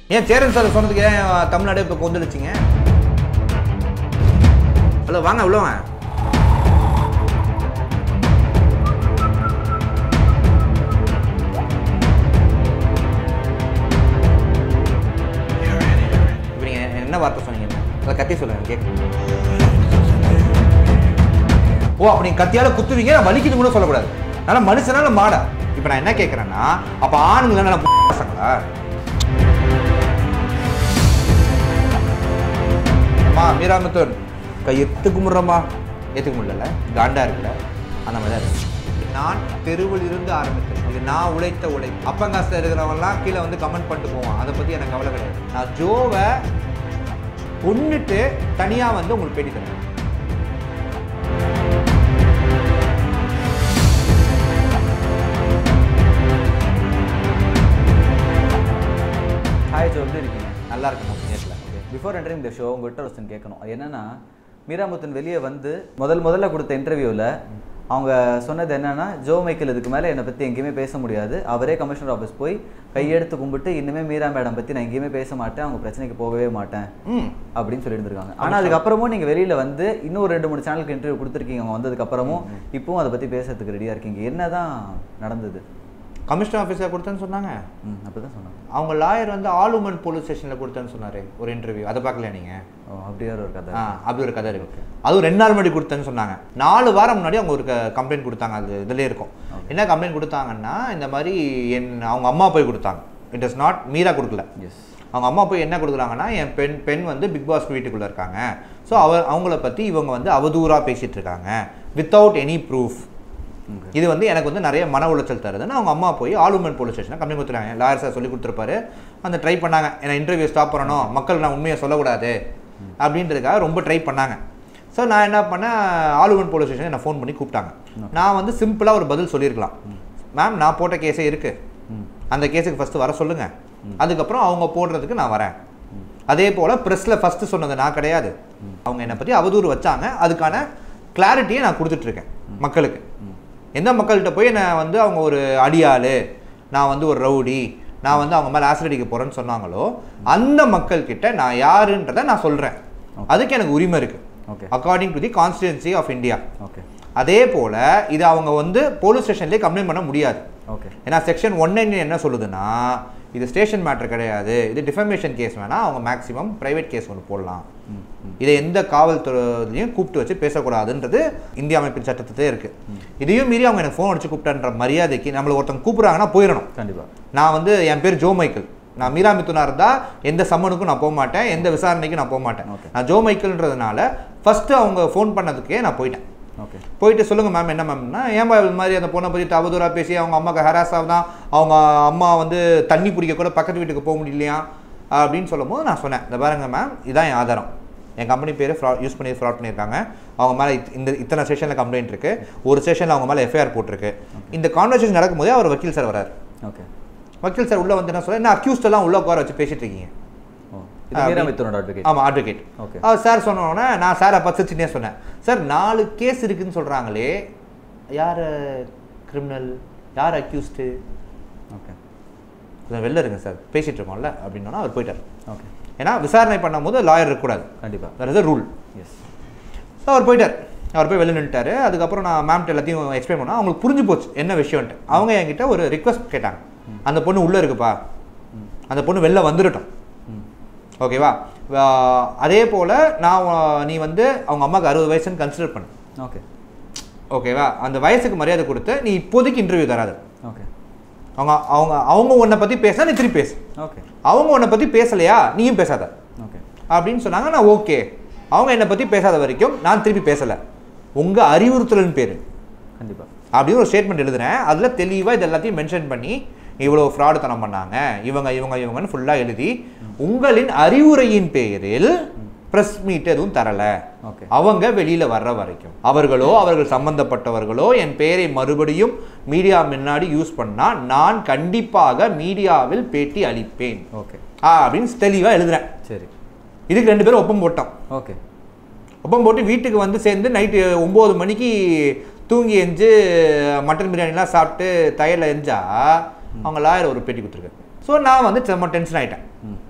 ஏன் சேரன் சார் சொன்னதுக்கு ஏன் தமிழ்நாடு இப்போ கொந்துடுச்சிங்க ஹலோ வாங்க உள்ள வாங்க இப்போ நீங்கள் என்ன வார்த்தை சொன்னீங்க அதை கத்தி சொல்லுங்க கேட்க ஓ அப்ப நீங்க கத்தியால குத்துவீங்க நான் வலிக்குது கூட சொல்லக்கூடாது அதனால மனுஷனால மாடா இப்போ நான் என்ன கேட்குறேன்னா அப்போ ஆணுங்களா நல்லா பசங்களா அம்மா மீராமுத்தூர் கை எத்து கும்பிட்றம்மா ஏற்றுக்க முடியல காண்டா இருக்குல்ல அந்த மாதிரி தான் இருக்கு நான் தெருவில் இருந்து ஆரம்பித்தேன் இது நான் உழைத்த உழை அப்பங்காசில் இருக்கிறவங்கலாம் கீழே வந்து கமெண்ட் பண்ணிட்டு போவான் அதை பற்றி எனக்கு கவலை கிடையாது நான் ஜோவை கொன்னுட்டு தனியாக வந்து உங்களுக்கு பேட்டி தரேன் ஹாய் ஜோ எப்படி இருக்கீங்க நல்லா இருக்கும் நேரில் பிஃபோர் என்டரிங் த ஷோ உங்கள்கிட்ட ஒரு question கேட்கணும் அது என்னன்னா மீராமுத்தன் வெளியே வந்து முதல் முதல்ல கொடுத்த இன்டர்வியூவில் அவங்க சொன்னது என்னன்னா ஜோ மைக்கேல் இதுக்கு மேலே என்னை பற்றி எங்கேயுமே பேச முடியாது அவரே கமிஷனர் ஆஃபீஸ் போய் கையெடுத்து கும்பிட்டு இனிமே மீரா மேடம் பற்றி நான் எங்கேயுமே பேச மாட்டேன் அவங்க பிரச்சனைக்கு போகவே மாட்டேன் ம் அப்படின்னு சொல்லியிருந்திருக்காங்க ஆனால் அதுக்கப்புறமும் நீங்கள் வெளியில் வந்து இன்னும் ரெண்டு மூணு சேனலுக்கு இன்டர்வியூ கொடுத்துருக்கீங்க அவங்க வந்ததுக்கப்புறமும் இப்பவும் அதை பற்றி பேசுறதுக்கு ரெடியாக இருக்கீங்க என்னதான் நடந்தது கமிஷனர் ஆஃபீஸில் கொடுத்தேன்னு சொன்னாங்க ம் அப்படி தான் சொன்னாங்க அவங்க லாயர் வந்து ஆலுமன் போலீஸ் ஸ்டேஷனில் கொடுத்தேன்னு சொன்னார் ஒரு இன்டர்வியூ அதை பார்க்கல நீங்கள் ஓ அப்படியே ஒரு கதை ஆ அப்படி ஒரு கதை இருக்கு அதுவும் ரெண்டு நாள் முன்னாடி கொடுத்தேன்னு சொன்னாங்க நாலு வாரம் முன்னாடி அவங்க ஒரு கம்ப்ளைண்ட் கொடுத்தாங்க அது இதுலேயே இருக்கும் என்ன கம்ப்ளைண்ட் கொடுத்தாங்கன்னா இந்த மாதிரி என் அவங்க அம்மா போய் கொடுத்தாங்க இட் இஸ் நாட் மீரா கொடுக்கல எஸ் அவங்க அம்மா போய் என்ன கொடுக்குறாங்கன்னா என் பெண் பெண் வந்து பிக் பாஸ் வீட்டுக்குள்ளே இருக்காங்க ஸோ அவ அவங்கள பற்றி இவங்க வந்து அவதூறாக பேசிகிட்டு இருக்காங்க வித்தவுட் எனி ப்ரூஃப் இது வந்து எனக்கு வந்து நிறைய மன உளைச்சல் தருதுன்னு அவங்க அம்மா போய் ஆலுமன் போலீஸ் ஸ்டேஷனில் கம்ப்ளைண்ட் கொடுத்துருக்காங்க லாயர் சார் சொல்லி கொடுத்துருப்பாரு அந்த ட்ரை பண்ணாங்க ஏன்னா இன்டர்வியூ ஸ்டாப் பண்ணணும் மக்கள் நான் உண்மையை சொல்லக்கூடாது அப்படின்றதுக்காக ரொம்ப ட்ரை பண்ணாங்க ஸோ நான் என்ன பண்ணேன் ஆலுமன் போலீஸ் ஸ்டேஷன் என்னை ஃபோன் பண்ணி கூப்பிட்டாங்க நான் வந்து சிம்பிளாக ஒரு பதில் சொல்லியிருக்கலாம் மேம் நான் போட்ட கேஸே இருக்குது அந்த கேஸுக்கு ஃபஸ்ட்டு வர சொல்லுங்கள் அதுக்கப்புறம் அவங்க போடுறதுக்கு நான் வரேன் அதே போல் ப்ரெஸ்ஸில் ஃபஸ்ட்டு சொன்னது நான் கிடையாது அவங்க என்னை பற்றி அவதூறு வச்சாங்க அதுக்கான கிளாரிட்டியை நான் கொடுத்துட்ருக்கேன் மக்களுக்கு எந்த மக்கள்கிட்ட போய் நான் வந்து அவங்க ஒரு அடியாள் நான் வந்து ஒரு ரவுடி நான் வந்து அவங்க மேலே ஆசிட் அடிக்க போகிறேன்னு சொன்னாங்களோ அந்த மக்கள்கிட்ட நான் யாருன்றதை நான் சொல்கிறேன் அதுக்கு எனக்கு உரிமை இருக்குது okay according to the constituency of India okay அதே போல் இது அவங்க வந்து போலீஸ் ஸ்டேஷன்லேயே கம்ப்ளைண்ட் பண்ண முடியாது ஓகே ஏன்னா செக்ஷன் ஒன் என்ன சொல்லுதுன்னா இது ஸ்டேஷன் மேட்டர் கிடையாது இது டிஃபமேஷன் கேஸ் வேணால் அவங்க மேக்ஸிமம் ப்ரைவேட் கேஸ் ஒன்று போடலாம் இதை எந்த காவல்துறையிலையும் கூப்பிட்டு வச்சு பேசக்கூடாதுன்றது இந்திய அமைப்பின் சட்டத்திலே இருக்குது இதையும் மீறி அவங்க எனக்கு ஃபோன் அடிச்சு கூப்பிட்டன்ற மரியாதைக்கு நம்மளை ஒருத்தவங்க கூப்பிட்றாங்கன்னா போயிடணும் கண்டிப்பா நான் வந்து என் பேர் ஜோ மைக்கேல் நான் மீரா மிதுனா இருந்தால் எந்த சம்மனுக்கும் நான் போக மாட்டேன் எந்த விசாரணைக்கும் நான் போக மாட்டேன் Okay. நான் ஜோ மைக்கேல்ன்றதுனால ஃபஸ்ட்டு அவங்க ஃபோன் பண்ணதுக்கே நான் போயிட்டேன் ஓகே போயிட்டு சொல்லுங்கள் மேம் என்ன மேம்னா ஏன்பா இது மாதிரி அந்த பொண்ணை பற்றி அவதூறாக பேசி அவங்க அம்மாவுக்கு ஹராஸ் ஆகுதான் அவங்க அம்மா வந்து தண்ணி பிடிக்க கூட பக்கத்து வீட்டுக்கு போக முடியலையா அப்படின்னு சொல்லும்போது நான் சொன்னேன் இந்த பாருங்க மேம் இதான் என் ஆதாரம் என் கம்பெனி பேர் ஃப்ராட் யூஸ் பண்ணி ஃப்ராட் பண்ணியிருக்காங்க அவங்க மேலே இந்த இத்தனை செஷனில் கம்ப்ளைண்ட் இருக்குது ஒரு செஷனில் அவங்க மேலே எஃப்ஐஆர் போட்டிருக்கு இந்த கான்வர்சேஷன் நடக்கும்போதே அவர் வக்கீல் சார் வரார் ஓகே வக்கீல் சார் உள்ளே வந்து என்ன சொல்ல என்ன அக்யூஸ்ட் எல்லாம் உள்ளே உட்கார வச்சு பேசிட்டு இருக்கீங்க ஓ இது மீரா மித்தனோட அட்வொகேட் ஆமாம் அட்வொகேட் Okay. அவர் சார் சொன்னோடனே நான் சாரை பசிச்சுனே சொன்னேன் சார் நாலு கேஸ் இருக்குன்னு சொல்கிறாங்களே யார் கிரிமினல் யார் அக்யூஸ்டு ஓகே கொஞ்சம் வெளில இருங்க சார் பேசிகிட்டு இருக்கோம்ல அப்படின்னா அவர் போயிட்டார் ஓகே ஏன்னா விசாரணை பண்ணும்போது லாயர் இருக்கக்கூடாது கண்டிப்பா வேறு இஸ் ரூல் எஸ் ஸோ அவர் போயிட்டார் அவர் போய் வெளில நின்ட்டாரு அதுக்கப்புறம் நான் மேம்கிட்ட எல்லாத்தையும் எக்ஸ்பிளைன் பண்ணால் அவங்களுக்கு புரிஞ்சு போச்சு என்ன விஷயம்ட்டு அவங்க என்கிட்ட ஒரு ரிக்வஸ்ட் கேட்டாங்க அந்த பொண்ணு உள்ளே இருக்குப்பா அந்த பொண்ணு வெளில வந்துடட்டும் ம் ஓகேவா வா- அதே போல் நான் உ- நீ வந்து அவங்க அம்மாவுக்கு அறுபது வயசுன்னு கன்சிடர் பண்ணு ஓகே ஓகேவா அந்த வயசுக்கு மரியாதை கொடுத்து நீ இப்போதைக்கு இன்டர்வியூ தராது ஓகே அவங்க அவங்க அவங்க உன்னை பற்றி பேசினா நீ திருப்பி பேசு ஓகே அவங்க உன்னை பற்றி பேசலையா நீயும் பேசாத ஓகே அப்படின்னு சொன்னாங்க நான் ஓகே அவங்க என்னை பற்றி பேசாத வரைக்கும் நான் திருப்பி பேசலை உங்கள் அறிவுறுத்தலின் பேர் கண்டிப்பா அப்படின்னு ஒரு ஸ்டேட்மெண்ட் எழுதுறேன் அதில் தெளிவாக இது எல்லாத்தையும் மென்ஷன் பண்ணி இவ்வளோ ஃப்ராடுத்தனம் பண்ணாங்க இவங்க இவங்க இவங்கன்னு ஃபுல்லாக எழுதி உங்களின் அறிவுரையின் பெயரில் ப்ரெஸ் மீட் எதுவும் தரல ஓகே அவங்க வெளியில வர்ற வரைக்கும் அவர்களோ அவர்கள் சம்பந்தப்பட்டவர்களோ என் பெயரை மறுபடியும் மீடியா முன்னாடி யூஸ் பண்ணா நான் கண்டிப்பாக மீடியாவில் பேட்டி அளிப்பேன் ஓகே ஆ அப்படின்னு தெளிவாக எழுதுறேன் சரி இதுக்கு ரெண்டு பேரும் ஒப்பம் போட்டோம் ஓகே ஒப்பம் போட்டு வீட்டுக்கு வந்து சேர்ந்து நைட்டு ஒம்பது மணிக்கு தூங்கி எஞ்சு மட்டன் பிரியாணிலாம் சாப்பிட்டு தயரில் எஞ்சா அவங்க லாயர் ஒரு பேட்டி கொடுத்துருக்காரு ஸோ நான் வந்து செம்ம டென்ஷன் ஆகிட்டேன் ம்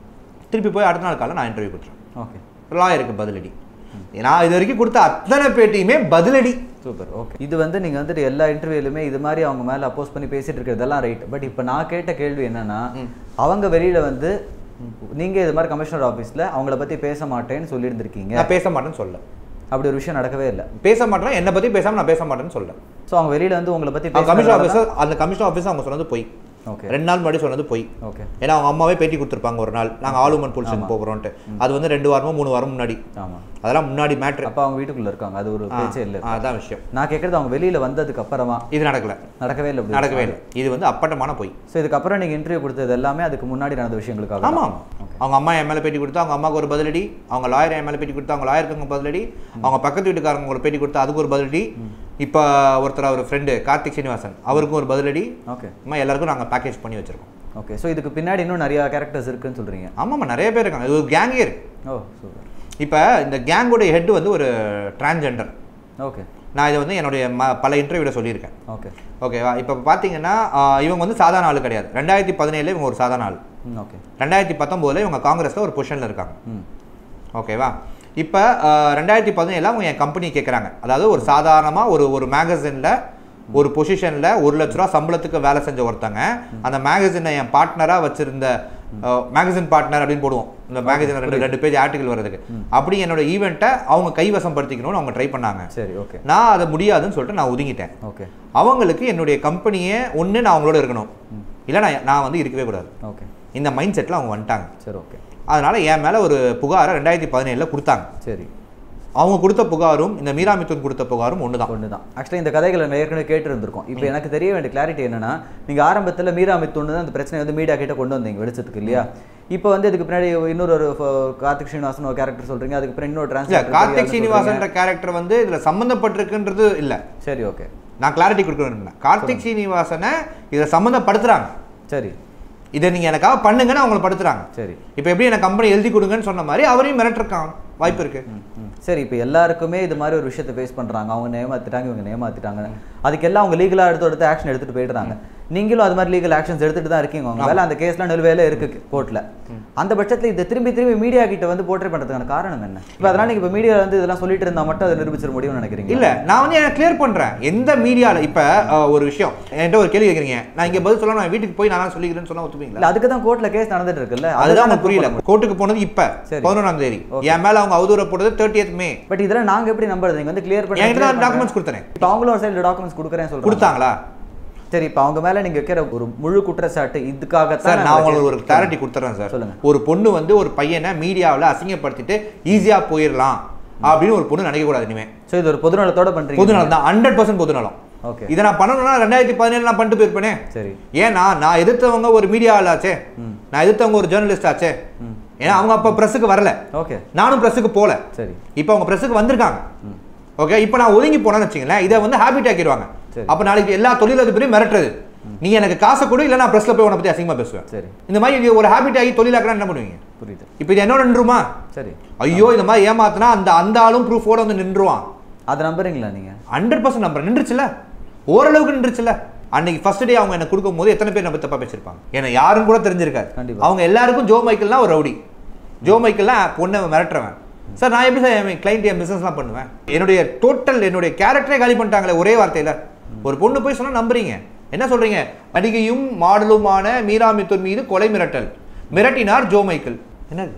திருப்பி போய் அடுத்த நாள் காலையில் நான் இன்டர்வியூ கொடுத்துறேன் ஓகே லாயருக்கு பதிலடி நான் இது வரைக்கும் கொடுத்த அத்தனை பேட்டியுமே பதிலடி சூப்பர் ஓகே இது வந்து நீங்க வந்துட்டு எல்லா இன்டர்வியூலுமே இது மாதிரி அவங்க மேல அப்போஸ் பண்ணி பேசிட்டு இருக்கிறதெல்லாம் ரைட் பட் இப்போ நான் கேட்ட கேள்வி என்னன்னா அவங்க வெளியில வந்து நீங்க இது மாதிரி கமிஷனர் ஆபீஸ்ல அவங்கள பத்தி பேச மாட்டேன்னு சொல்லியிருந்திருக்கீங்க நான் பேச மாட்டேன்னு சொல்ல அப்படி ஒரு விஷயம் நடக்கவே இல்லை பேச மாட்டேன் என்னை பற்றி பேசாம நான் பேச மாட்டேன்னு சொல்ல ஸோ அவங்க வெளியில வந்து உங்களை பத்தி கமிஷன் பேசுறதுனால ஆஃபீஸர் அந்த கமிஷன் ஆஃபீஸர் அவங்க சொன்னது போய் ஓகே ரெண்டு நாள் முன்னாடி சொன்னது போய் ஓகே ஏன்னா அவங்க அம்மாவே பேட்டி கொடுத்துருப்பாங்க ஒரு நாள் நாங்கள் ஆளுமன் பொலிஷன் போகிறோன்ட்டு அது வந்து ரெண்டு வாரமோ மூணு வாரம் முன்னாடி ஆமா அதெல்லாம் முன்னாடி மேட்ரு அப்ப அவங்க வீட்டுக்குள்ள இருக்காங்க அது ஒரு பேச்சே இல்லை அதான் விஷயம் நான் கேட்கறது அவங்க வெளியில வந்ததுக்கு அப்புறமா இது நடக்கல நடக்கவே இல்லை நடக்கவே இல்லை இது வந்து அப்பட்டமான போய் ஸோ இதுக்கப்புறம் நீங்க இன்டர்வியூ கொடுத்தது எல்லாமே அதுக்கு முன்னாடி நடந்த விஷயங்களுக்காக தான். ஆமாம் அவங்க அம்மா என் மேலே பேட்டி கொடுத்தா அவங்க அம்மாவுக்கு ஒரு பதிலடி அவங்க லாயர் என் மேலே பேட்டி கொடுத்தா அவங்க லாயருக்கு பதிலடி அவங்க பக்கத்து வீட்டுக்காரங்க ஒரு பேட்டி கொடுத்தா அதுக்கு ஒரு பதிலடி இப்போ ஒருத்தர் அவர் ஃப்ரெண்டு கார்த்திக் சீனிவாசன் அவருக்கும் ஒரு பதிலடி ஓகே அம்மா எல்லாருக்கும் நாங்கள் பேக்கேஜ் பண்ணி வச்சிருக்கோம் ஓகே ஸோ இதுக்கு பின்னாடி இன்னும் நிறைய கேரக்டர்ஸ் இருக்குன்னு சொல்றீங்க ஆமாம்மா நிறைய பேர் இருக்காங்க இது ஒரு கேங்கே இருக்கு ஓ சூப்பர் இப்போ இந்த கேங்கோட ஹெட் வந்து ஒரு டிரான்ஜெண்டர் ஓகே நான் இதை வந்து என்னுடைய ம பல இன்டர்வியூவில் சொல்லியிருக்கேன் ஓகே ஓகேவா இப்போ பார்த்தீங்கன்னா ஆஹ், இவங்க வந்து சாதாரண ஆள் கிடையாது ரெண்டாயிரத்தி பதினேழுல இவங்க ஒரு சாதாரண ஆள் ம் ஓகே ரெண்டாயிரத்தி பத்தொம்போதில் இவங்க காங்கிரஸில் ஒரு பொசிஷனில் இருக்காங்க ம் ஓகேவா இப்போ ரெண்டாயிரத்தி பதினேழில் அவங்க என் கம்பெனி கேட்குறாங்க அதாவது ஒரு சாதாரணமாக ஒரு ஒரு மேகசினில் ஒரு பொசிஷனில் ஒரு லட்ச ரூபா சம்பளத்துக்கு வேலை செஞ்ச ஒருத்தங்க அந்த மேகசினை என் பார்ட்னராக வச்சிருந்த மேகசின் பார்ட்னர் அப்படின்னு போடுவோம் இந்த மேகசின் ரெண்டு ரெண்டு பேஜ் ஆர்டிகல் வர்றதுக்கு அப்படி என்னோட ஈவெண்ட்டை அவங்க கைவசம் படுத்திக்கணும்னு அவங்க ட்ரை பண்ணாங்க சரி ஓகே நான் அதை முடியாதுன்னு சொல்லிட்டு நான் ஒதுங்கிட்டேன் ஓகே அவங்களுக்கு என்னுடைய கம்பெனியே ஒன்று நான் அவங்களோட இருக்கணும் இல்லை நான் நான் வந்து இருக்கவே கூடாது ஓகே இந்த மைண்ட் செட்டில் அவங்க வந்துட்டாங்க சரி ஓகே அதனால என் மேலே ஒரு புகாரை ரெண்டாயிரத்தி பதினேழில் கொடுத்தாங்க சரி அவங்க கொடுத்த புகாரும் இந்த மீரா மிதுன் கொடுத்த புகாரும் ஒன்று தான் ஒன்று தான் ஆக்சுவலாக இந்த கதைகளை நான் ஏற்கனவே கேட்டு இருந்திருக்கோம் இப்போ எனக்கு தெரிய வேண்டிய கிளாரிட்டி என்னன்னா நீங்கள் ஆரம்பத்தில் மீரா மித்துன்னு தான் அந்த பிரச்சனை வந்து மீடியா கிட்ட கொண்டு வந்தீங்க வெளிச்சத்துக்கு இல்லையா இப்போ வந்து இதுக்கு பின்னாடி இன்னொரு ஒரு ஃப- கார்த்திக் ஸ்ரீனிவாசன் ஒரு கேரக்டர் சொல்றீங்க அதுக்கு பின்னாடி இன்னொரு இல்லை டிரான்ஸ்லேட்டர் கார்த்திக் சீனிவாசன்ற கேரக்டர் வந்து இதில் சம்மந்தப்பட்டிருக்குன்றது இல்லை சரி ஓகே நான் கிளாரிட்டி கொடுக்கணும் கார்த்திக் சீனிவாசனை இதில் சம்மந்தப்படுத்துறாங்க சரி இதை நீங்கள் எனக்காக பண்ணுங்கன்னு அவங்கள படுத்துறாங்க சரி இப்போ எப்படி எனக்கு கம்பெனி எழுதி கொடுங்கன்னு சொன்ன மாதிரி அவரையும் மிரட்டிருக்காங்க வாய்ப்பு இருக்கு ம், ம். சரி இப்போ எல்லாருக்குமே இது மாதிரி ஒரு விஷயத்தை ஃபேஸ் பண்றாங்க அவங்க நேமாத்திட்டாங்க இவங்க நேமாத்திட்டாங்க அதுக்கெல்லாம் அவங்க லீகலாக எடுத்து எடுத்து ஆக்ஷன் எடுத்துட்டு போயிடுறாங்க நீங்களும் அது மாதிரி லீகல் ஆக்ஷன்ஸ் எடுத்துட்டு தான் இருக்கீங்க உங்க வேலை அந்த கேஸ்லாம் நிலுவையில இருக்கு கோர்ட்ல அந்த பட்சத்துல இதை திரும்பி திரும்பி மீடியா கிட்ட வந்து போர்ட்ரே பண்றதுக்கான காரணம் என்ன இப்போ அதனால நீங்க இப்போ மீடியா வந்து இதெல்லாம் சொல்லிட்டு இருந்தா மட்டும் அதை நிரூபிச்சிட முடியும்னு நினைக்கிறீங்க இல்ல நான் வந்து எனக்கு கிளியர் பண்றேன் எந்த மீடியால இப்ப அஹ், ஒரு விஷயம் என்கிட்ட ஒரு கேள்வி கேக்குறீங்க நான் இங்க பதில் சொல்ல நான் வீட்டுக்கு போய் நான் தான் சொல்லிக்கிறேன்னு சொன்னா ஒத்துப்பீங்களா இல்ல அதுக்கு தான் கோர்ட்ல கேஸ் நடந்துட்டு இருக்குல்ல அதுதான் உங்களுக்கு புரியல கோர்ட்டுக்கு போனது இப்ப சரி. பதினொன்றாம் தேதி என் மேல அவங்க அவதூற போட்டது தேர்ட்டியத் மே பட் இதெல்லாம் நாங்க எப்படி நம்புறது நீங்க வந்து கிளியர் பண்ணி என்கிட்ட தான் டாக்குமெண்ட்ஸ் கொடுத்தேன் இப்போ அவங்களும் ஒரு சைடு டாக்குமெண்ட்ஸ் கொடுக்குறேன்னு சொல்றாங்க கொடுத்தாங்களா சரி இப்போ அவங்க மேல நீங்க வைக்கிற ஒரு முழு குற்றச்சாட்டு இதுக்காகத்தான் சார் நான் நாங்க உங்களுக்கு ஒரு case கிளாரிட்டி கொடுத்துறேன் சார் சொல்லுங்க. ஒரு பொண்ணு வந்து ஒரு பையனை மீடியாவில் அசிங்கப்படுத்திட்டு ஈஸியா போயிடலாம் அப்படின்னு ஒரு பொண்ணு நினைக்க கூடாது இனிமே ஸோ இது ஒரு பொதுநலத்தோட பண்றீங்க பொதுநலம் தான் ஹண்ட்ரட் பர்சன்ட் பொதுநலம் ஓகே இதை நான் பண்ணணும்னா ரெண்டாயிரத்தி பதினேழு நான் பண்ணிட்டு போயிருப்பேனே சரி ஏன்னா நான் எதிர்த்தவங்க ஒரு மீடியா ஆளாச்சே நான் எதிர்த்தவங்க ஒரு ஜேர்னலிஸ்ட் ஆச்சே ஏன்னா அவங்க அப்போ ப்ரெஸ்ஸுக்கு வரல ஓகே நானும் ப்ரெஸ்ஸுக்கு போல சரி இப்போ அவங்க ப்ரெஸ்ஸுக்கு வந்திருக்காங்க ஓகே இப்போ நான் ஒதுங்கி போனேன்னு வச்சுங்களேன் இதை வந்து ஹேபிட் ஆக்கிடுவாங்க சரி. அப்போ நாளைக்கு எல்லா தொழிலதிபரையும் மிரட்டுறது நீ எனக்கு காசை கொடு இல்லை நான் ப்ரெஸ்ஸில் போய் உன்னை பற்றி அசிங்கமாக பேசுவேன் சரி இந்த மாதிரி இது ஒரு ஹேபிட் ஆகி தொழிலாக்கலாம் என்ன பண்ணுவீங்க புரியுது இப்போ இது என்னோட நின்றுமா சரி ஐயோ இந்த மாதிரி ஏமாத்தினா அந்த அந்த ஆளும் ப்ரூஃபோட வந்து நின்றுவான் அதை நம்புறீங்களா நீங்க ஹண்ட்ரட் பர்சன்ட் நம்புறேன் நின்றுச்சுல ஓரளவுக்கு நின்றுச்சுல அன்னைக்கு ஃபர்ஸ்ட் டே அவங்க என்ன கொடுக்கும் போது எத்தனை பேர் நம்ம தப்பா பேசியிருப்பாங்க ஏன்னா யாரும் கூட தெரிஞ்சிருக்காரு கண்டிப்பா. அவங்க எல்லாருக்கும் ஜோ மைக்கேல்லாம் ஒரு ரவுடி ஜோ மைக்கேல்லாம் பொண்ணை மிரட்டுறவன் சார் நான் எப்படி சார் என் கிளைண்ட் என் பிசினஸ்லாம் பண்ணுவேன் என்னுடைய டோட்டல் என்னுடைய கேரக்டரே காலி பண்ணிட்டாங்களே ஒரே வார்த்தையில ஒரு பொண்ணு போய் சொன்னா நம்புறீங்க என்ன சொல்றீங்க நடிகையும் மாடலுமான மீரா மிதுன் மீது கொலை மிரட்டல் மிரட்டினார் ஜோ மைக்கேல் என்னது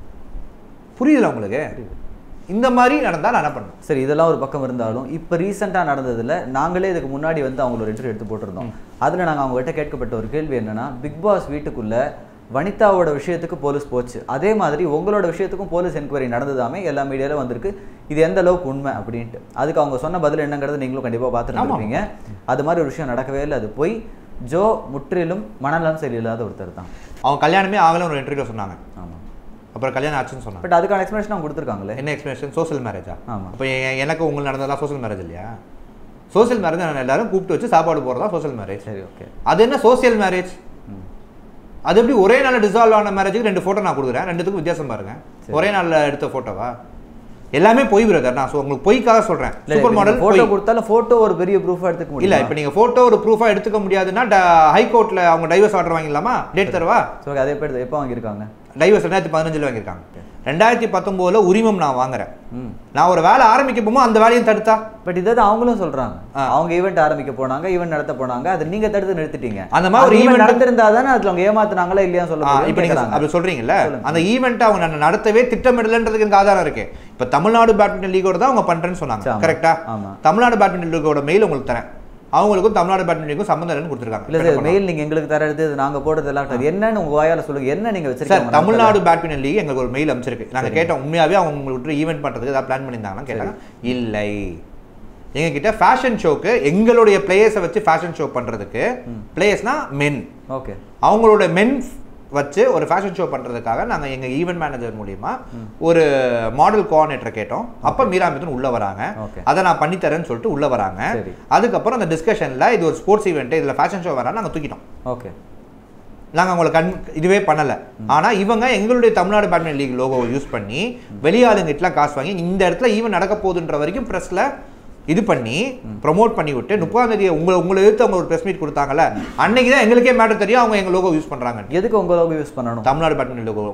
புரியுதுல உங்களுக்கு இந்த மாதிரி நடந்தா நான் என்ன பண்ணுவேன் சரி இதெல்லாம் ஒரு பக்கம் இருந்தாலும் இப்போ ரீசெண்டாக நடந்ததுல நாங்களே இதுக்கு முன்னாடி வந்து அவங்கள ஒரு இன்டர்வியூ எடுத்து போட்டிருந்தோம் அதில் நாங்கள் அவங்ககிட்ட கேட்கப்பட்ட ஒரு கேள்வி என்னன்னா பிக் பாஸ் வீட்டுக்குள்ள வனிதாவோட விஷயத்துக்கு போலீஸ் போச்சு அதே மாதிரி உங்களோட விஷயத்துக்கும் போலீஸ் என்கொயரி நடந்ததாமே எல்லா மீடியாவில் வந்திருக்கு இது எந்த அளவுக்கு உண்மை அப்படின்ட்டு அதுக்கு அவங்க சொன்ன பதில் என்னங்கிறது நீங்களும் கண்டிப்பாக பார்த்துட்டு ஆமா. இருப்பீங்க அது மாதிரி ஒரு விஷயம் நடக்கவே இல்லை அது போய் ஜோ முற்றிலும் மனநலம் சரியில்லாத ஒருத்தர் தான் அவங்க கல்யாணமே ஆகலன்னு ஒரு இன்டர்வியூ சொன்னாங்க ஆமாம் அப்புறம் கல்யாணம் ஆச்சுன்னு சொன்னாங்க பட் அதுக்கான எக்ஸ்பிளேஷன் அவங்க கொடுத்துருக்காங்களே என்ன எக்ஸ்பிளேஷன் சோஷியல் மேரேஜா ஆமா. அப்போ எனக்கு உங்களுக்கு நடந்ததெல்லாம் சோஷியல் மேரேஜ் இல்லையா சோஷியல் மேரேஜ் நான் எல்லாரும் கூப்பிட்டு வச்சு சாப்பாடு போகிறதா சோஷியல் மேரேஜ் சரி ஓகே அது என்ன சோஷியல் மேரேஜ் அது எப்படி ஒரே நாள் டிசால்வ் ஆன மேரேஜுக்கு ரெண்டு ஃபோட்டோ நான் கொடுக்குறேன் ரெண்டுத்துக்கும் வித்தியாசம் பாருங்க ஒரே நாளில் எடுத்த ஃபோட்டோவா எல்லாமே பொய் பிரதர் நான் சொ- உங்களுக்கு பொய்க்காக சொல்கிறேன் சூப்பர் மாடல் ஃபோட்டோ கொடுத்தாலும் ஃபோட்டோ ஒரு பெரிய ப்ரூஃபாக எடுத்துக்க முடியும் இல்ல இப்போ நீங்க ஃபோட்டோ ஒரு ப்ரூஃபாக எடுத்துக்க முடியாதுன்னா ஹை கோர்ட்டில் அவங்க டைவர்ஸ் ஆர்டர் வாங்கிடலாமா டேட் தருவா ஸோ அதே பேர் எப்போ வாங்கியிருக்காங்க டைவர்ஸ் ரெண்டாயிரத்தி பதினஞ்சில் வாங்கியிருக்காங்க ரெண்டாயிரத்தி பத்தொம்போதில் உரிமம் நான் வாங்குறேன் ம் நான் ஒரு வேலை ஆரம்பிக்க போகும்போது அந்த வேலையும் தடுத்தா பட் இதை தான் அவங்களும் சொல்றாங்க ஆ. அவங்க ஈவெண்ட் ஆரம்பிக்க போனாங்க ஈவெண்ட் நடத்த போனாங்க அதை நீங்க தடுத்து நிறுத்திட்டீங்க அந்த மாதிரி ஒரு அது event event- நடந்திருந்தா தானே அதுல அவங்க ஏமாத்துனாங்களா இல்லையா சொல்ல ஆ, முடியும் இப்போ நீங்க கேக்குறாங்க. அப்படி சொல்றீங்கல்ல சொல்லுங்க. அந்த ஈவெண்ட் அவங்க நட- நடத்தவே திட்டமிடலன்றதுக்கு எனக்கு ஆதாரம் இருக்கு இப்போ தமிழ்நாடு பேட்மிண்டன் லீகோட தான் அவங்க பண்றேன்னு சொன்னாங்க ஆமா. கரெக்டா ஆமா. தமிழ்நாடு பேட்மிண்டன் லீகோட மெயில் உங்களுக்கு தரேன் அவங்களுக்கும் தமிழ்நாடு பேட்மிண்டன் லீக்கும் சம்மந்தம் இல்லைன்னு கொடுத்துருக்காங்க இல்ல சார் மெயில் நீங்க எங்களுக்கு தரது இது நாங்க போடுறது எல்லாம் கிடையாது. என்னன்னு உங்க வாயால சொல்லுங்க என்ன நீங்க சார் வச்சிருக்கீங்க தமிழ்நாடு பேட்மிண்டன் லீக் எங்களுக்கு ஒரு மெயில் அமைச்சிருக்கு நாங்க கேட்டோம் உண்மையாவே அவங்க உங்களுக்கு ஈவெண்ட் பண்றதுக்கு ஏதாவது பிளான் பண்ணியிருந்தாங்கன்னா கேட்டாங்க இல்லை எங்ககிட்ட ஃபேஷன் ஷோக்கு எங்களுடைய பிளேயர்ஸை வச்சு ஃபேஷன் ஷோ பண்றதுக்கு பிளேயர்ஸ்னா மென் ஓகே அவங்களோட மென் வச்சு ஒரு ஃபேஷன் ஷோ பண்றதுக்காக நாங்க எங்க ஈவென்ட் மேனேஜர் மூலியமா ஒரு மாடல் கோஆர்டினேட்டர் கேட்டோம் அப்ப மீரா மிதுன் உள்ள வராங்க Okay. அதை நான் பண்ணி தரேன்னு சொல்லிட்டு உள்ள வராங்க சரி. அதுக்கப்புறம் அந்த டிஸ்கஷன்ல இது ஒரு ஸ்போர்ட்ஸ் ஈவெண்ட் இதுல ஃபேஷன் ஷோ வரான்னு நாங்க தூக்கிட்டோம் ஓகே நாங்க அவங்களை கண் இதுவே பண்ணல ஆனா இவங்க எங்களுடைய தமிழ்நாடு பேட்மிண்டன் லீக் லோகோவை யூஸ் பண்ணி வெளியாளுங்கிட்டலாம் காசு வாங்கி இந்த இடத்துல ஈவெண்ட் நடக்க போகுதுன்ற வரைக்கும் பிரஸ்ல இது பண்ணி ப்ரோமோட் பண்ணி விட்டு முப்பதாம் தேதி உங்களை உங்களை எடுத்து அவங்க ஒரு ப்ரெஸ் மீட் கொடுத்தாங்கல்ல அன்னைக்கு தான் எங்களுக்கே மேட்டர் தெரியும் அவங்க எங்க லோகோ யூஸ் பண்றாங்க எதுக்கு உங்க லோகோ யூஸ் பண்ணணும் தமிழ்நாடு பேட்மிண்டன் லோகோ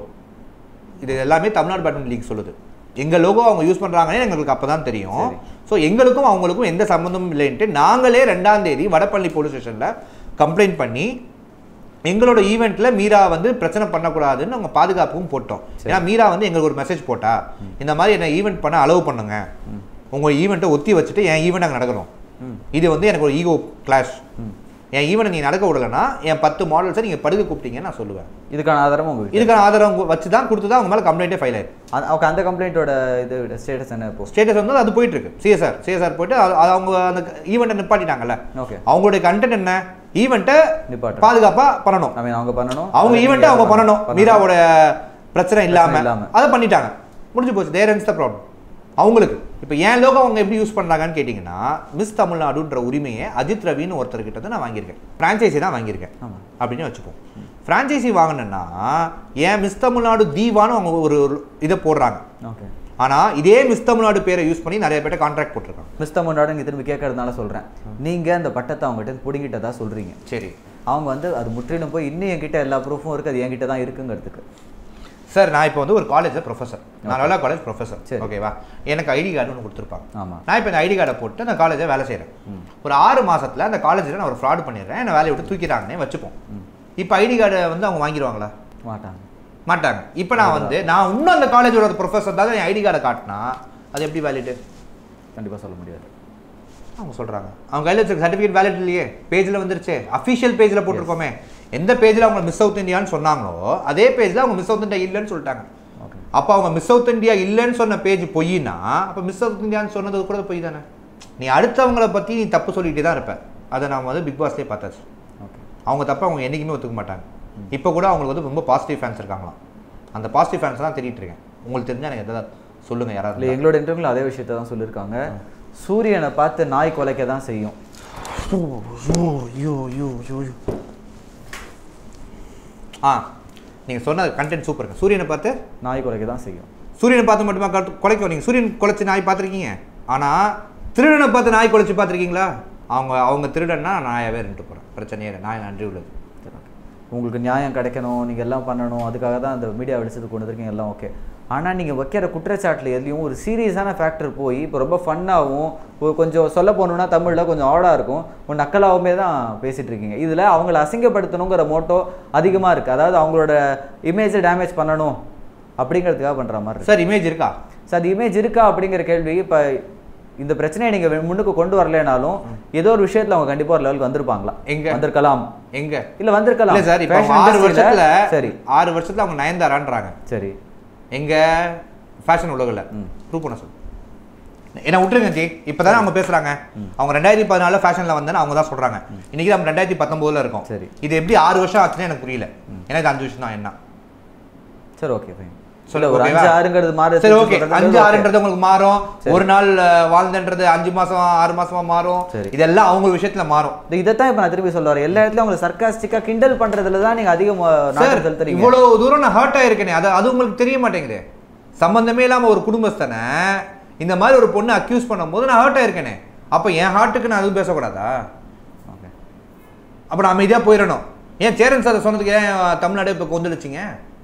இது எல்லாமே தமிழ்நாடு பேட்மிண்டன் லீக் சொல்லுது எங்க லோகோ அவங்க யூஸ் பண்றாங்கன்னு எங்களுக்கு அப்பதான் தெரியும் சரி. ஸோ எங்களுக்கும் அவங்களுக்கும் எந்த சம்மந்தமும் இல்லைன்ட்டு நாங்களே ரெண்டாம் தேதி வடபள்ளி போலீஸ் ஸ்டேஷன்ல கம்ப்ளைண்ட் பண்ணி எங்களோட ஈவெண்ட்ல மீரா வந்து பிரச்சனை பண்ணக்கூடாதுன்னு அவங்க பாதுகாப்பும் போட்டோம் ஏன்னா மீரா வந்து எங்களுக்கு ஒரு மெசேஜ் போட்டா இந்த மாதிரி என்ன ஈவெண்ட் பண்ண அலோவ் பண்ணுங்க உங்க ஈவெண்ட்டை ஒத்தி வச்சுட்டு என் ஈவெண்ட் அங்கே நடக்கணும் ம். இது வந்து எனக்கு ஒரு ஈகோ கிளாஷ் என் ஈவெண்ட் நீ நடக்க விடலைன்னா என் பத்து மாடல்ஸை நீங்க படுக்க கூப்பிட்டீங்கன்னு நான் சொல்லுவேன் இதுக்கான ஆதாரம் உங்ககிட்ட இதுக்கான ஆதாரம் வச்சு தான் கொடுத்து தான் அவங்க மேலே கம்ப்ளைண்ட்டே ஃபைல் ஆயிருக்கு அந்த- ஓகே அந்த கம்ப்ளைண்ட்டோட இது ஸ்டேட்டஸ் என்ன இப்போ ஸ்டேட்டஸ் வந்து அது போயிட்டு இருக்கு சிஎஸ்ஆர் சிஎஸ்ஆர் போயிட்டு அது- அது அவங்க அந்த ஈவெண்ட்டை நிப்பாட்டிட்டாங்கல்ல ஓகே அவங்களுடைய கண்டென்ட் என்ன ஈவெண்ட்டை நிப்பாட்டு பாதுகாப்பா பண்ணணும் ஐ மீன் அவங்க பண்ணணும் அவங்க அதை ஈவெண்ட்டை நீங்க அவங்க பண்ணணும் மீராவோட பிரச்சனை இல்லாம இல்லாம. அதை பண்ணிட்டாங்க முடிஞ்சு போச்சு தேர் ends த ப்ராப்ளம் அவங்களுக்கு இப்போ என் லோகோ அவங்க எப்படி யூஸ் பண்றாங்கன்னு கேட்டிங்கன்னா மிஸ் தமிழ்நாடுன்ற உரிமையை அஜித் ரவின்னு ஒருத்தர்கிட்ட தான் நான் வாங்கியிருக்கேன் ஃப்ரான்ச்சைசி தான் வாங்கியிருக்கேன் ஆமா. அப்படின்னு வச்சுப்போம் ஃப்ரான்ச்சைசி வாங்கினேன்னா ஏன் மிஸ் தமிழ்நாடு தீவான்னு அவங்க ஒரு ஒரு இதை போடுறாங்க ஓகே ஆனா இதே மிஸ் தமிழ்நாடு பேரை யூஸ் பண்ணி நிறைய பேர்ட்ட கான்ட்ராக்ட் போட்டிருக்காங்க மிஸ் தமிழ்நாடு இங்கே திரும்பி கேட்கறதுனால சொல்றேன் நீங்க அந்த பட்டத்தை அவங்ககிட்ட பிடுங்கிட்டதா சொல்றீங்க சரி அவங்க வந்து அது முற்றிலும் போய் இன்னும் என்கிட்ட எல்லா ப்ரூஃபும் இருக்கு அது என்கிட்ட தான் இருக்குங்கிறதுக்கு சார் நான் இப்போ வந்து ஒரு காலேஜில் ப்ரொஃபஸர் நான் நல்லா காலேஜ் ப்ரொஃபஸர் சரி. ஓகேவா எனக்கு ஐடி கார்டு ஒன்று கொடுத்துருப்பாங்க ஆமா நான் இப்போ இந்த ஐடி கார்டை போட்டு அந்த காலேஜை வேலை செய்கிறேன் ஒரு ஆறு மாசத்துல அந்த காலேஜில் நான் ஒரு ஃப்ராட் பண்ணிடுறேன் என்னை வேலையை விட்டு தூக்கிட்டாங்கன்னே வச்சுப்போம் இப்போ ஐடி கார்டை வந்து அவங்க வாங்கிடுவாங்களா மாட்டாங்க மாட்டாங்க இப்போ நான் வந்து நான் இன்னும் அந்த காலேஜோட ப்ரொஃபஸர் தான் என் ஐடி கார்டை காட்டினா அது எப்படி வேலிட்டு கண்டிப்பா சொல்ல முடியாது அவங்க சொல்றாங்க அவங்க கையில் வச்சிருக்க சர்டிஃபிகேட் வேலிட் இல்லையே பேஜில் வந்துருச்சு அஃபிஷியல் பேஜில் போட்டிருக்கோமே எந்த பேஜில் அவங்க மிஸ் சவுத் இந்தியான்னு சொன்னாங்களோ அதே பேஜில் அவங்க மிஸ் சவுத் இந்தியா இல்லைன்னு சொல்லிட்டாங்க ஓகே அப்போ அவங்க மிஸ் சவுத் இந்தியா இல்லைன்னு சொன்ன பேஜ் பொய்னா அப்போ மிஸ் சவுத் இந்தியான்னு சொன்னது கூட பொய் தானே நீ அடுத்தவங்கள பற்றி நீ தப்பு சொல்லிகிட்டே தான் இருப்ப அதை நான் வந்து பிக் பாஸ்லேயே பார்த்தாச்சு ஓகே அவங்க தப்பை அவங்க என்றைக்குமே ஒத்துக்க மாட்டாங்க இப்போ கூட அவங்களுக்கு வந்து ரொம்ப பாசிட்டிவ் ஃபேன்ஸ் இருக்காங்களாம் அந்த பாசிட்டிவ் ஃபேன்ஸ் தான் தேடிட்டு இருக்கேன் உங்களுக்கு தெரிஞ்சா எனக்கு எதாவது சொல்லுங்கள் இல்லை யாராவது எங்களோட இன்டர்வியூல அதே விஷயத்த தான் சொல்லியிருக்காங்க சூரியனை பார்த்து நாய் குலைக்க தான் செய்யும் ஆ நீங்கள் சொன்ன கண்டென்ட் சூப்பருங்க சூரியனை பார்த்து நாய் குலைக்க தான் செய்யும் சூரியனை பார்த்து மட்டுமா கட்டு- குலைக்கும் நீங்கள் சூரியன் குலைச்சி நாய் பார்த்துருக்கீங்க ஆனால் திருடனை பார்த்து நாய் குலைச்சி பார்த்துருக்கீங்களா அவங்க அவங்க திருடன்னா நாயாவே இருந்துட்டு போகிறேன் பிரச்சனையே இல்லை நாய் நன்றி உள்ளது சரி, okay. உங்களுக்கு நியாயம் கிடைக்கணும் நீங்கள் எல்லாம் பண்ணணும் அதுக்காக தான் அந்த மீடியா வெடிச்சது கொண்டு வந்திருக்கீங்க எல்லாம் ஓகே ஆனால் நீங்கள் வைக்கிற குற்றச்சாட்டில் எதுலையும் ஒரு சீரியஸான ஃபேக்டர் போய் இப்போ ரொம்ப ஃபன்னாகவும் ஒரு கொஞ்சம் சொல்ல போகணுன்னா தமிழில் கொஞ்சம் ஆடாக இருக்கும் ஒரு நக்கலாகவுமே தான் பேசிகிட்டு இருக்கீங்க இதில் அவங்கள அசிங்கப்படுத்தணுங்கிற மோட்டோ அதிகமாக இருக்குது அதாவது அவங்களோட இமேஜை டேமேஜ் பண்ணணும் அப்படிங்கிறதுக்காக பண்ணுற மாதிரி இருக்கு. சார் இமேஜ் இருக்கா சார் அது இமேஜ் இருக்கா அப்படிங்கிற கேள்வி இப்போ இந்த பிரச்சனையை நீங்கள் முன்னுக்கு கொண்டு வரலைனாலும் ஏதோ ஒரு விஷயத்தில் அவங்க கண்டிப்பாக ஒரு லெவலுக்கு வந்திருப்பாங்களா எங்க? வந்திருக்கலாம் எங்க இல்ல வந்திருக்கலாம் இல்லை சார் இப்போ Fashion ஆறு industry ல- வருஷத்துல சரி ஆறு வருஷத்துல அவங்க நயன்தாரான்றாங்க சரி எங்க ஃபேஷன் உலகில் ம். ப்ரூவ் பண்ண சொல்லு என்ன விட்டுருங்க ஜி இப்போதானே அவங்க பேசுறாங்க அவங்க ரெண்டாயிரத்தி பதினாலில் ஃபேஷனில் வந்தேன்னு அவங்க தான் சொல்றாங்க இன்னைக்கு நம்ம ரெண்டாயிரத்தி பத்தொம்போதுல இருக்கோம் சரி. இது எப்படி ஆறு வருஷம் ஆச்சுன்னு எனக்கு புரியல எனக்கு அஞ்சு வருஷம் தான் என்ன சரி ஓகே ஃபைன் சொல்லு, ஒரு ஓகேவா? அஞ்சு ஆறுங்கிறது மாறு சரி ஓகே சொல்றது அஞ்சு okay. ஆறுன்றது உங்களுக்கு மாறும் சரி. ஒரு நாள் அஹ், வாழ்ந்தன்றது அஞ்சு மாசம் ஆறு மாசமா மாறும் சரி. இதெல்லாம் அவங்க விஷயத்துல மாறும் இது- இதைத்தான் இப்ப நான் திருப்பி சொல்ல வரேன் எல்லா இடத்துலயும் உங்களுக்கு சர்க்காஸ்டிக்கா கிண்டல் பண்றதுல தான் நீங்க அதிகம் சார் நாட்டம் செலுத்துறீங்க இவ்வளவு தூரம் நான் ஹர்ட் ஆயிருக்கேனே அது அது உங்களுக்கு தெரிய மாட்டேங்குது சம்பந்தமே இல்லாம ஒரு குடும்பஸ்தனை இந்த மாதிரி ஒரு பொண்ணு அக்யூஸ் பண்ணும்போது நான் ஹர்ட் ஆயிருக்கேனே அப்ப என் ஹார்ட்டுக்கு நான் அதுவும் பேசக்கூடாதா Okay. அப்ப நான் அமைதியா போயிடணும் ஏன் சேரன் சார் சொன்னதுக்கு ஏன் தமிழ்நாடு இப்ப கொந்தளிச்சிங்க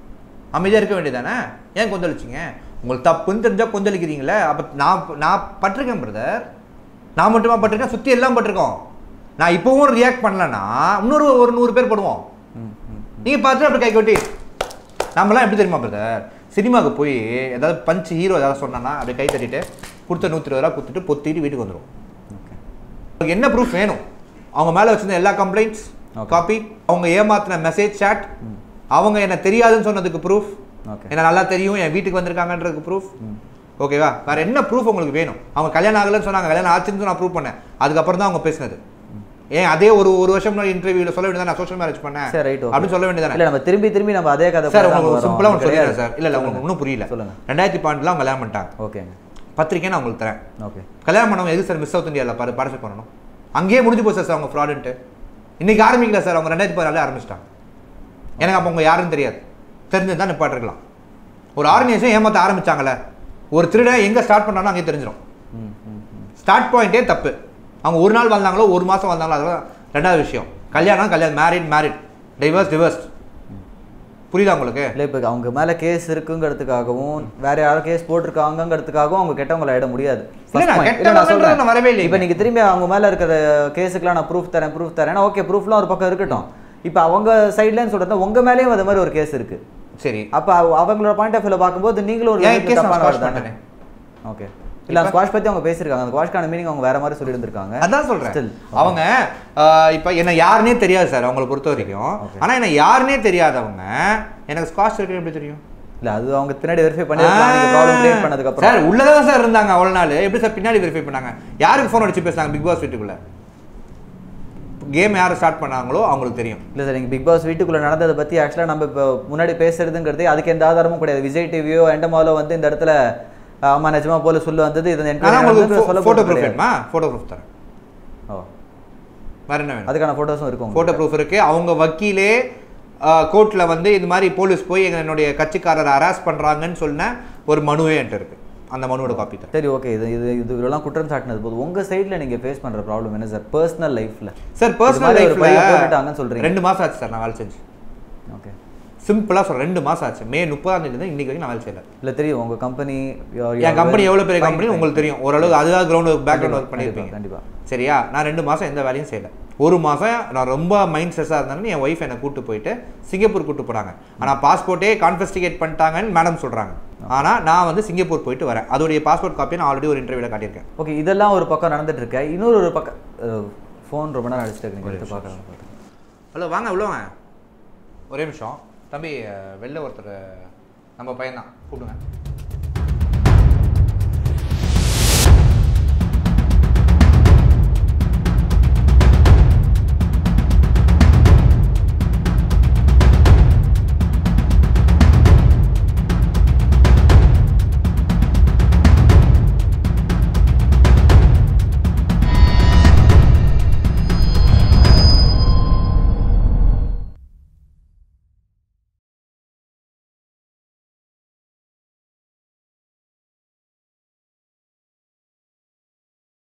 அமைதியாக இருக்க வேண்டியதானே ஏன் கொந்தளிச்சிங்க உங்களுக்கு தப்புன்னு தெரிஞ்சால் கொந்தளிக்கிறீங்களே அப்போ நான் நான் பட்டிருக்கேன் பிரதர் நான் மட்டுமா பட்டிருக்கேன் சுற்றி எல்லாம் பட்டிருக்கோம் நான் இப்போவும் ரியாக்ட் பண்ணலன்னா இன்னொரு ஒரு நூறு பேர் போடுவோம் ம் ம் நீங்கள் பார்த்துட்டு அப்படி கை கொட்டி நம்மலாம் எப்படி தெரியுமா பிரதர் சினிமாவுக்கு போய் ஏதாவது பஞ்ச் ஹீரோ ஏதாவது சொன்னான்னா அப்படியே கை தட்டிட்டு கொடுத்த நூற்றி இருபது ரூபா கொடுத்துட்டு பொத்திட்டு வீட்டுக்கு வந்துடும் ஓகே உங்களுக்கு என்ன ப்ரூஃப் வேணும் அவங்க மேலே வச்சிருந்த எல்லா கம்ப்ளைண்ட்ஸ் Okay. காப்பி அவங்க ஏமாத்தின மெசேஜ் chat அவங்க என்ன தெரியாதுன்னு சொன்னதுக்கு ப்ரூஃப் ஓகே என்ன நல்லா தெரியும் என் வீட்டுக்கு வந்திருக்காங்கன்றதுக்கு ப்ரூஃப் ஓகேவா வேற என்ன ப்ரூஃப் உங்களுக்கு வேணும் அவங்க கல்யாணம் ஆகலைன்னு சொன்னாங்க கல்யாணம் ஆச்சுன்னு நான் ப்ரூவ் பண்ணேன் அதுக்கப்புறம் தான் அவங்க பேசினது ஏன் அதே ஒரு ஒரு வருஷம் முன்னாடி இன்டர்வியூல சொல்ல வேண்டியது நான் சோஷியல் மேரேஜ் பண்ணேன் சரி ரைட் ஓகே அப்படின்னு சொல்ல வேண்டியதானே இல்ல நம்ம திரும்பி திரும்பி நம்ம அதே கதை சார் போல தான் உங்களுக்கு வரோம். சிம்பிளா அது ஒன்று சொல்லிடுறேன் கிடையாது. சார் இல்ல இல்ல உங்களுக்கு ஒன்றும் புரியல சொல்லுங்க. ரெண்டாயிரத்தி பன்னெண்டுல அவங்க கல்யாணம் பண்ணிட்டாங்க ஓகேங்க பத்திரிக்கை நான் உங்களுக்கு தரேன் ஓகே கல்யாணம் பண்ணவங்க எதுக்கு சார் மிஸ் சவுத் இந்தியாவில் பாரு பார்ட்டிசிபேட் பண்ணணும் அங்கேயே முடிஞ்சு போச்சு சார் அவங்க ஃப்ராடுன்ட்டு இன்னைக்கு ஆரம்பிக்கல சார் அவங்க ரெண்டாயிரத்தி பதினாலே ஆரம்பிச்சிட்டாங்க எனக்கு அப்போ அவங்க யாருன்னு தெரியாது தெரிஞ்சிருந்தா நிப்பாட்டிருக்கலாம் ஒரு ஆர்கனைசேஷன் ஏமாத்த ஆரம்பிச்சாங்கல்ல ஒரு திருடன் எங்கே ஸ்டார்ட் பண்ணாலும் அங்கேயே தெரிஞ்சிடும் ம் ம் ம். பாயிண்டே தப்பு அவங்க ஒரு நாள் வாழ்ந்தாங்களோ ஒரு மாதம் வாழ்ந்தாங்களோ அதெல்லாம் ரெண்டாவது விஷயம் கல்யாணம் கல்யாணம் மேரிட் மேரிட் டைவர்ஸ் டிவர்ஸ் புரியுதா உங்களுக்கு இல்ல இப்போ அவங்க மேல கேஸ் இருக்குங்கிறதுக்காகவும் வேற யாரும் கேஸ் போட்டிருக்காங்கங்கிறதுக்காகவும் அவங்க கெட்டவங்களை ஆயிட முடியாது இல்ல, நான் First point. இல்ல, நான் கெட்டவங்கன்றது சொல்றேன். நான் வரவே இல்லைங்க. இப்ப நீங்க திரும்பி அவங்க மேல இருக்கிற கேஸுக்குலாம் நான் ப்ரூஃப் தரேன் ப்ரூஃப் தரேன் ஓகே ப்ரூஃப்லாம் ஒரு பக்கம் இருக்கட்டும் இப்போ அவங்க சைட்லன்னு சொல்றது உங்க மேலேயும் அது மாதிரி ஒரு கேஸ் இருக்கு சரி அப்ப அவ- அவங்களோட பாயிண்ட் ஆஃப் வியூல பார்க்கும்போது நீங்களும் ஒரு ஏன் விதத்துல case நான் தப்பான squash ஆள் தானே பண்ணிட்டேனே. ஓகே இல்ல ஸ்குவாஷ் பத்தி அவங்க பேசியிருக்காங்க அந்த ஸ்குவாஷ்க்கான மீனிங் அவங்க வேற மாதிரி சொல்லி இருந்திருக்காங்க அதான் சொல்றேன் Still. அவங்க ஆஹ், இப்ப என்ன யாருன்னே தெரியாது சார் அவங்கள பொறுத்த வரைக்கும் Okay. ஆனா என்ன யாருன்னே தெரியாதவங்க எனக்கு ஸ்காட்ச் இருக்குன்னு எப்படி தெரியும் இல்ல அது அவங்க பின்னாடி வெரிஃபை பண்ணி நீங்க ப்ராப்ளம் கிரியேட் பண்ணதுக்கு அப்புறம் சார் உள்ளதான் சார் இருந்தாங்க அவ்வளவு நாள் எப்படி சார் பின்னாடி வெரிஃபை பண்ணாங்க யாருக்கு ஃபோன் அடிச்சு பேசுனாங்க பிக் பாஸ் வீட்டுக்குள்ள கேம் யார் ஸ்டார்ட் பண்ணாங்களோ அவங்களுக்கு தெரியும் இல்ல சார் நீங்க பிக் பாஸ் வீட்டுக்குள்ள நடந்ததை பத்தி ஆக்சுவலா நம்ம இப்போ முன்னாடி பேசுறதுங்கிறதே அதுக்கு எந்த ஆதாரமும் கிடையாது விஜய் டிவியோ எண்டமாலோ வந்து இந்த இடத்துல அஹ், ஆமா நிஜமா போல சொல்லு வந்தது இது ஆனா enquiry உங்களுக்கு நடந்தது சொல்ல ஃபோட்டோ போறது ப்ரூஃப் கிடையாது. வேணுமா ஃபோட்டோ ப்ரூஃப் தரேன் ஓ வேற என்ன வேணும் அதுக்கான போட்டோஸும் இருக்கும் ஃபோட்டோ ப்ரூஃப் இருக்கு அவங்க வக்கீலே கோர்ட்டில் வந்து இது மாதிரி போலீஸ் போய் எங்க- என்னுடைய கட்சிக்காரரை ஹராஸ் பண்றாங்கன்னு சொன்ன ஒரு மனுவே என்கிட்ட இருக்கு அந்த மனுவோட காப்பி தரேன் சரி ஓகே இது இது இது இதெல்லாம் குற்றம் சாட்டினது போது உங்க சைடுல நீங்க ஃபேஸ் பண்ற ப்ராப்ளம் என்ன சார் பர்சனல் லைஃப்ல சார் பர்சனல் மாதிரி ஒரு பையன் லைஃப்ல போட்டுட்டாங்கன்னு சொல்றீங்க. ரெண்டு மாசம் ஆச்சு சார் நான் வேலை செஞ்சு ஓகே சிம்பிளா சொல்றேன் ரெண்டு மாசம் ஆச்சு மே முப்பதாம் தேதி இன்னைக்கு வரைக்கும் நான் வேலை செய்யல இல்ல தெரியும் உங்க கம்பெனி என் கம்பெனி எவ்வளவு பெரிய கம்பெனி உங்களுக்கு தெரியும் ஓரளவு அதுதான் கிரவுண்ட் பேக்ரவுண்ட் ஒர்க் கண்டிப்பா பண்ணியிருப்பீங்க கண்டிப்பா சரியா நான் ரெண்டு மாசம் எந்த வேலையும் செய்யல ஒரு மாசம் நான் ரொம்ப மைண்ட் ஸ்ட்ரெஸ்ஸாக இருந்தேன்னு என் ஒய்ஃப் என்னை கூட்டு போயிட்டு சிங்கப்பூர் கூட்டு போனாங்க ஆனா பாஸ்போர்ட்டே கான்ஃபெஸ்டிகேட் பண்ணிட்டாங்கன்னு மேடம் சொல்றாங்க ஆனா நான் வந்து சிங்கப்பூர் போயிட்டு வரேன் அதோடைய பாஸ்போர்ட் காப்பி நான் ஆல்ரெடி ஒரு இன்டர்வியூல காட்டியிருக்கேன் ஓகே இதெல்லாம் ஒரு பக்கம் நடந்துட்டு இருக்கு இன்னொரு ஒரு பக்கம் ஃபோன் ரொம்ப நேரம் அடிச்சுட்டு இருக்கு நீங்க எடுத்து பார்க்கலாம் ஹலோ வாங்க உள்ள வாங்க ஒரே நிமிஷம் தம்பி அஹ், வெளில ஒருத்தர் நம்ம பையன்தான் கூப்பிடுங்க